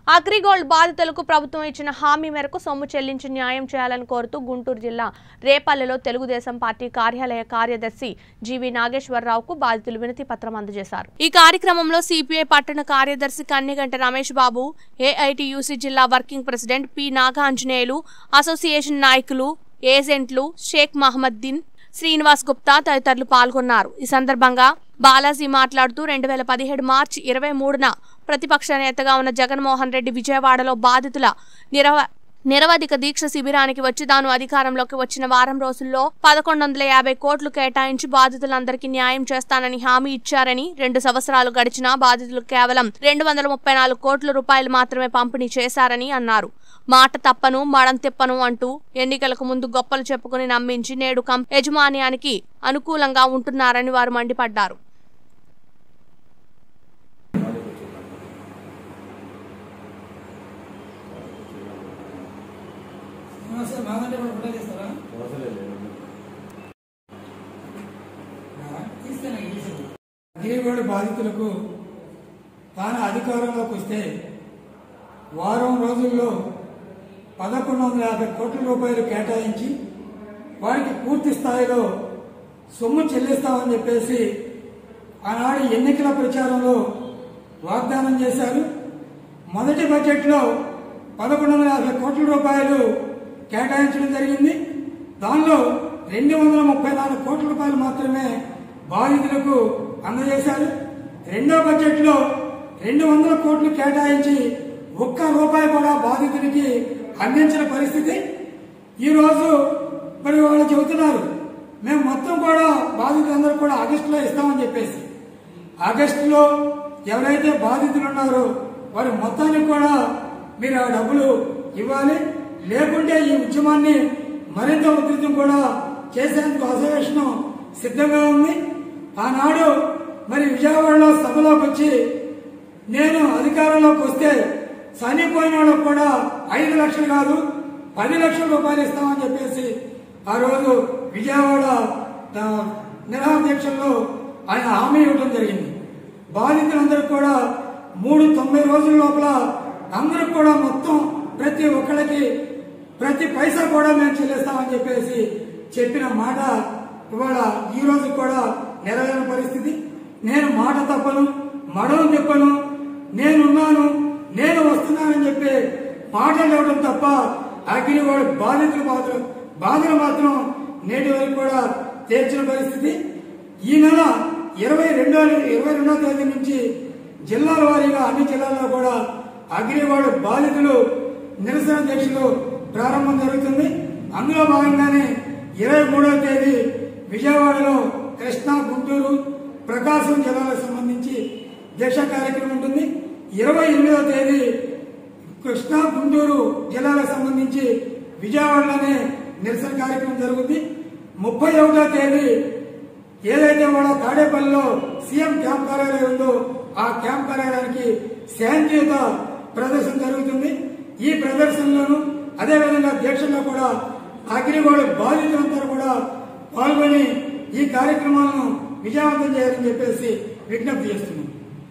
అగ్రిగోల్డ్ బాధితులకు ప్రభుత్వం ఇచ్చిన హామీ మేరకు సొమ్ము చెల్లించి న్యాయం చేయాలని కోరుతూ గుంటూరు జిల్లా రేపల్లెలో తెలుగుదేశం పార్టీ కార్యాలయ కార్యదర్శి జీవి నాగేశ్వరరావుకు బాధితులు వినతి పత్రం అందజేశారు ఈ కార్యక్రమంలో సిపిఐ పట్టణ కార్యదర్శి కన్నిగంట రమేష్ బాబు ఏఐటియుసి జిల్లా working president P Naganjaneyulu association నాయకులు ఏజెంట్లు షేక్ మహమ్మద్దీన్ శ్రీనివాస్ గుప్తా తదితరులు పాల్గొన్నారు ఈ సందర్భంగా బాలాజీ మాట్లాడుతూ రెండు వేల పదిహేడు మార్చి ఇరవై మూడున ప్రతిపక్ష నేతగా ఉన్న జగన్మోహన్ రెడ్డి విజయవాడలో బాధితుల నిరవ నిరవధిక దీక్ష శిబిరానికి వచ్చి తాను అధికారంలోకి వచ్చిన వారం రోజుల్లో పదకొండు వందల యాభై కోట్లు కేటాయించి బాధితులందరికీ న్యాయం చేస్తానని హామీ ఇచ్చారని రెండు సంవత్సరాలు గడిచినా బాధితులు కేవలం రెండు వందల ముప్పై నాలుగు కోట్ల రూపాయలు మాత్రమే పంపిణీ చేశారని అన్నారు మాట తప్పను మడం తిప్పను అంటూ ఎన్నికలకు ముందు గొప్పలు చెప్పుకుని నమ్మించి నేడు కం యజమాన్యానికి అనుకూలంగా ఉంటున్నారని వారు మండిపడ్డారు సార్ మాదంటే కూడా ఫోటో తీస్తారా తీస్తాను అగ్రిగోల్డ్ బాధితులకు తాను అధికారంలోకి వస్తే వారం రోజుల్లో పదకొండు వందల యాభై కోట్ల రూపాయలు కేటాయించి వారికి పూర్తి స్థాయిలో సొమ్ము చెల్లిస్తామని చెప్పేసి ఆనాడు ఎన్నికల ప్రచారంలో వాగ్దానం చేశారు మొదటి బడ్జెట్లో పదకొండు వందల యాభై కోట్ల రూపాయలు కేటాయించడం జరిగింది దానిలో రెండు వందల ముప్పై నాలుగు కోట్ల రూపాయలు మాత్రమే బాధితులకు అందజేశారు రెండో బడ్జెట్లో రెండు వందల కోట్లు కేటాయించి ఒక్క రూపాయి కూడా బాధితుడికి అందించిన పరిస్థితి ఈ రోజు మరి వాళ్ళు చెబుతున్నారు మేము మొత్తం కూడా బాధితులందరూ కూడా ఆగస్టులో ఇస్తామని చెప్పేసి ఆగస్టులో ఎవరైతే బాధితులు ఉన్నారో వారి మొత్తానికి కూడా మీరు ఆ డబ్బులు ఇవ్వాలి లేకుంటే ఈ ఉద్యమాన్ని మరింత ఉధృతం కూడా చేసేందుకు అసోసియేషన్ సిద్ధంగా ఉంది ఆనాడు మరి విజయవాడలో సభలోకి వచ్చి నేను అధికారంలోకి వస్తే చనిపోయిన వాళ్ళకు కూడా ఐదు లక్షలు కాదు పది లక్షల రూపాయలు ఇస్తామని చెప్పేసి ఆ రోజు విజయవాడ ఆ, నిరాహార దీక్షల్లో ఆయన హామీ ఇవ్వడం జరిగింది బాధితులందరూ కూడా మూడు తొంభై రోజుల లోపల అందరూ కూడా మొత్తం ప్రతి ఒక్కళ్ళకి ప్రతి పైసా కూడా మేము చెల్లిస్తామని చెప్పేసి చెప్పిన మాట ఇవాళ ఈ రోజు కూడా నెరవేరిన పరిస్థితి నేను మాట తప్పను మడవ చెప్పను నేనున్నాను నేను వస్తున్నానని చెప్పి మాటలు ఇవ్వడం తప్ప అగ్ని వాడు బాధితులు మాత్రం బాధలు మాత్రం నేటి వరకు కూడా తీర్చిన పరిస్థితి ఈ నెల ఇరవై రెండో ఇరవై రెండో తేదీ నుంచి జిల్లాల వారీగా అన్ని జిల్లాల్లో కూడా అగ్నివాడు బాధితులు నిరసన దీక్షలు ప్రారంభం జరుగుతుంది అందులో భాగంగానే ఇరవై మూడవ తేదీ విజయవాడలో కృష్ణా గుంటూరు ప్రకాశం జిల్లాలకు సంబంధించి దీక్ష కార్యక్రమం ఉంటుంది ఇరవై ఎనిమిదవ తేదీ కృష్ణా గుంటూరు జిల్లాలకు సంబంధించి విజయవాడలోనే నిరసన కార్యక్రమం జరుగుతుంది ముప్పై ఒకటో తేదీ ఏదైతే వాళ్ళ తాడేపల్లిలో సీఎం క్యాంప్ కార్యాలయం ఉందో ఆ క్యాంప్ కార్యాలయానికి శాంతియుత ప్రదర్శన జరుగుతుంది ఈ ప్రదర్శనలోను అదేవిధంగా దీక్షల్లో కూడా అగ్నిగోళ బాధితులందరూ కూడా పాల్గొని ఈ కార్యక్రమాలను విజయవంతం చేయాలని చెప్పేసి విజ్ఞప్తి చేస్తున్నాం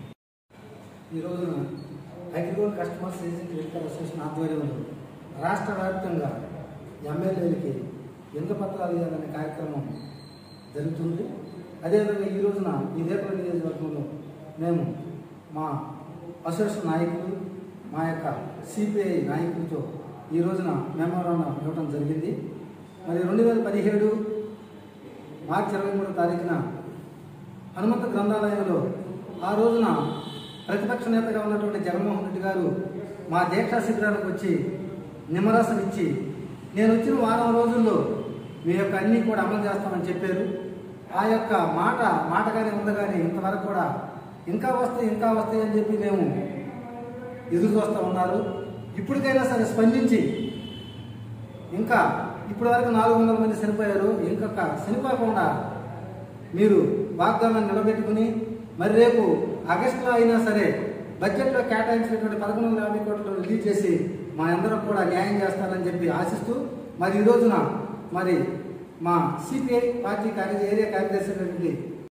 ఈ రోజున Agrigold customers agent welfare association ఆధ్వర్యంలో రాష్ట్ర వ్యాప్తంగా ఎమ్మెల్యేలకి వింత పత్రాలు ఇవ్వాలనే కార్యక్రమం జరుగుతుంది అదేవిధంగా ఈ రోజున ఈ రేపల నియోజకవర్గంలో మేము మా అసోసియేషన్ నాయకులు మా యొక్క సిపిఐ నాయకులతో ఈ రోజున మెమోరాండం ఇవ్వడం జరిగింది మరి రెండు వేల పదిహేడు మార్చి ఇరవై మూడో తారీఖున హనుమంత గ్రంథాలయంలో ఆ రోజున ప్రతిపక్ష నేతగా ఉన్నటువంటి జగన్మోహన్ రెడ్డి గారు మా దీక్షా శిబిరానికి వచ్చి నిమ్మరసం ఇచ్చి నేను వచ్చిన వారం రోజుల్లో మీ యొక్క అన్నీ కూడా అమలు చేస్తామని చెప్పారు ఆ యొక్క మాట మాటగానే ఉందగానే ఇంతవరకు కూడా ఇంకా వస్తాయి ఇంకా వస్తాయి అని చెప్పి మేము ఎదురు చూస్తూ ఉన్నారు ఇప్పటికైనా సరే స్పందించి ఇంకా ఇప్పటి వరకు నాలుగు వందల మంది చనిపోయారు ఇంకొక చనిపోకుండా మీరు వాగ్దానాన్ని నిలబెట్టుకుని మరి రేపు ఆగస్టులో అయినా సరే బడ్జెట్లో కేటాయించినటువంటి పదకొండు వందల యాభై కోట్లు రిలీజ్ చేసి మా అందరం కూడా న్యాయం చేస్తారని చెప్పి ఆశిస్తూ మరి ఈ రోజున మరి మా సిపిఐ పార్టీ కార్య ఏరియా కార్యదర్శి అయినటువంటి